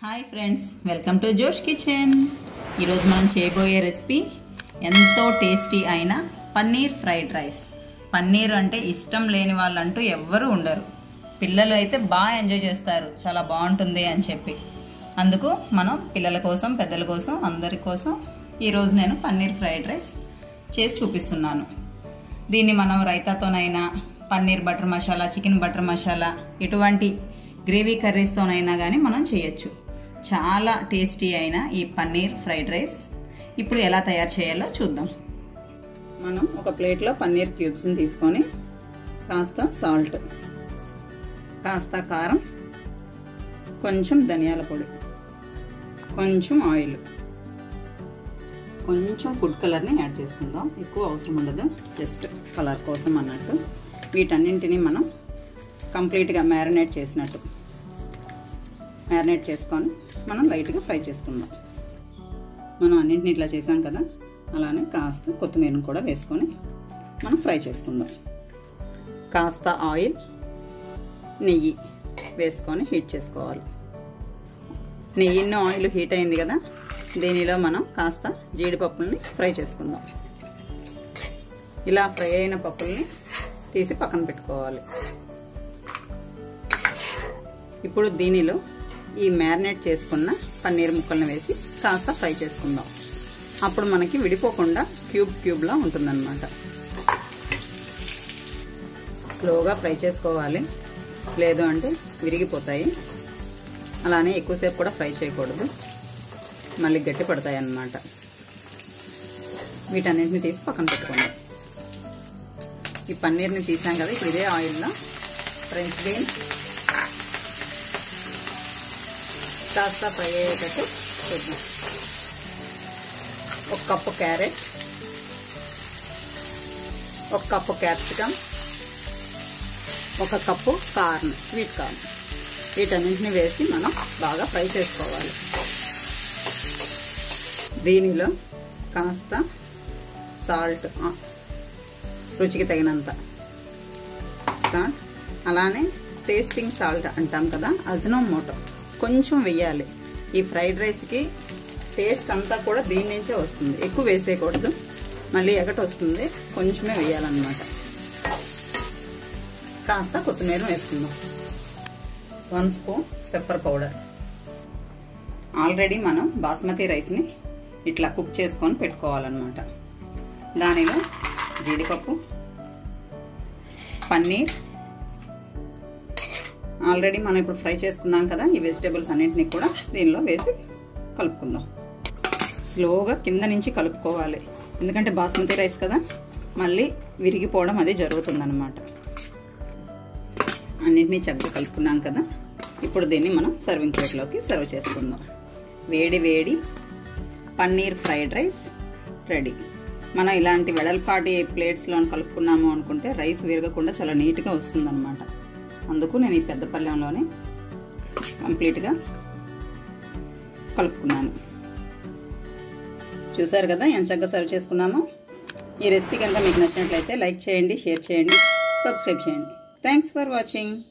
hi friends welcome to Josh kitchen ఈరోజు మనం చేయబోయే రెసిపీ ఎంతో టేస్టీ అయిన పన్నీర్ ఫ్రైడ్ రైస్ పన్నీర్ అంటే ఇష్టం లేని వాళ్ళంటూ ఎవ్వరూ ఉండరు పిల్లలు అయితే బాగా ఎంజాయ్ చేస్తారు చాలా బాగుంటుంది అని చెప్పి అందుకు మనం పిల్లల కోసం పెద్దల కోసం అందరి కోసం ఈరోజు నేను పన్నీర్ ఫ్రైడ్ రైస్ చేసి చూపిస్తున్నాను దీన్ని మనం రైతాతోనైనా paneer butter masala chicken butter masala ఎటువంటి గ్రేవీ కర్రీస్తోనైనా కానీ మనం చేయొచ్చు చాలా టేస్టీ అయిన ఈ పన్నీర్ ఫ్రైడ్ రైస్ ఇప్పుడు ఎలా తయారు చేయాలో చూద్దాం మనం ఒక ప్లేట్లో పన్నీర్ క్యూబ్స్ని తీసుకొని కాస్త సాల్ట్ కాస్త కారం కొంచెం ధనియాల పొడి కొంచెం ఆయిల్ కొంచెం ఫుడ్ కలర్ని యాడ్ చేసుకుందాం ఎక్కువ అవసరం ఉండదు జస్ట్ కలర్ కోసం అన్నట్టు వీటన్నింటినీ మనం కంప్లీట్గా మ్యారినేట్ చేసినట్టు మ్యారినేట్ చేసుకొని మనం లైట్గా ఫ్రై చేసుకుందాం మనం అన్నింటిని ఇట్లా చేసాం కదా అలానే కాస్త కొత్తిమీరను కూడా వేసుకొని మనం ఫ్రై చేసుకుందాం కాస్త ఆయిల్ నెయ్యి వేసుకొని హీట్ చేసుకోవాలి నెయ్యిన్న ఆయిల్ హీట్ అయింది కదా దీనిలో మనం కాస్త జీడిపప్పుల్ని ఫ్రై చేసుకుందాం ఇలా ఫ్రై అయిన పప్పుల్ని తీసి పక్కన పెట్టుకోవాలి ఇప్పుడు దీనిలో ఈ మ్యారినేట్ చేసుకున్న పన్నీర్ ముక్కలను వేసి కాస్త ఫ్రై చేసుకుందాం అప్పుడు మనకి విడిపోకుండా క్యూబ్ క్యూబ్లా ఉంటుందన్నమాట స్లోగా ఫ్రై చేసుకోవాలి లేదు అంటే విరిగిపోతాయి అలానే ఎక్కువసేపు కూడా ఫ్రై చేయకూడదు మళ్ళీ గట్టి పడతాయి అన్నమాట వీటన్నిటిని తీసి పక్కన పెట్టుకుందాం ఈ పన్నీర్ని తీసాం కదా ఇప్పుడు ఇదే ఆయిల్లో ఫ్రెంచ్ బీన్స్ కాస్త ఫ్రై అయ్యేటట్టు చూద్దాం ఒక కప్పు క్యారెట్ ఒక కప్పు క్యాప్సికమ్ ఒక కప్పు కార్న్ స్వీట్ కార్న్ వీటన్నింటిని వేసి మనం బాగా ఫ్రై చేసుకోవాలి దీనిలో కాస్త సాల్ట్ రుచికి తగినంత సాల్ట్ అలానే టేస్టింగ్ సాల్ట్ అంటాం కదా అజినోమోటో కొంచెం వెయ్యాలి ఈ ఫ్రైడ్ రైస్కి టేస్ట్ అంతా కూడా దీని నుంచే వస్తుంది ఎక్కువ వేసేయకూడదు మళ్ళీ ఎగట వస్తుంది కొంచెమే వేయాలన్నమాట కాస్త కొత్తిమీర వేసుకుందాం one spoon pepper powder already మనం బాస్మతి రైస్ని ఇట్లా కుక్ చేసుకొని పెట్టుకోవాలన్నమాట దానిలో జీడిపప్పు పన్నీర్ ఆల్రెడీ మనం ఇప్పుడు ఫ్రై చేసుకున్నాం కదా ఈ వెజిటేబుల్స్ అన్నింటినీ కూడా దీనిలో వేసి కలుపుకుందాం స్లోగా కింద నుంచి కలుపుకోవాలి ఎందుకంటే బాస్మతి రైస్ కదా మళ్ళీ విరిగిపోవడం అది జరుగుతుందన్నమాట అన్నింటినీ చక్కగా కలుపుకున్నాం కదా ఇప్పుడు దీన్ని మనం సర్వింగ్ ప్లేట్లోకి సర్వ్ చేసుకుందాం వేడి వేడి పన్నీర్ ఫ్రైడ్ రైస్ రెడీ మనం ఇలాంటి వెడల్పాటి ప్లేట్స్లో కలుపుకున్నాము అనుకుంటే రైస్ విరగకుండా చాలా నీట్గా వస్తుందన్నమాట అందుకు నేను ఈ పెద్ద పల్లెంలోనే కంప్లీట్గా కలుపుకున్నాను చూసారు కదా ఎంత చక్కగా సర్వ్ చేసుకున్నామో ఈ రెసిపీ కనుక మీకు నచ్చినట్లయితే లైక్ చేయండి షేర్ చేయండి సబ్స్క్రైబ్ చేయండి థ్యాంక్స్ ఫర్ వాచింగ్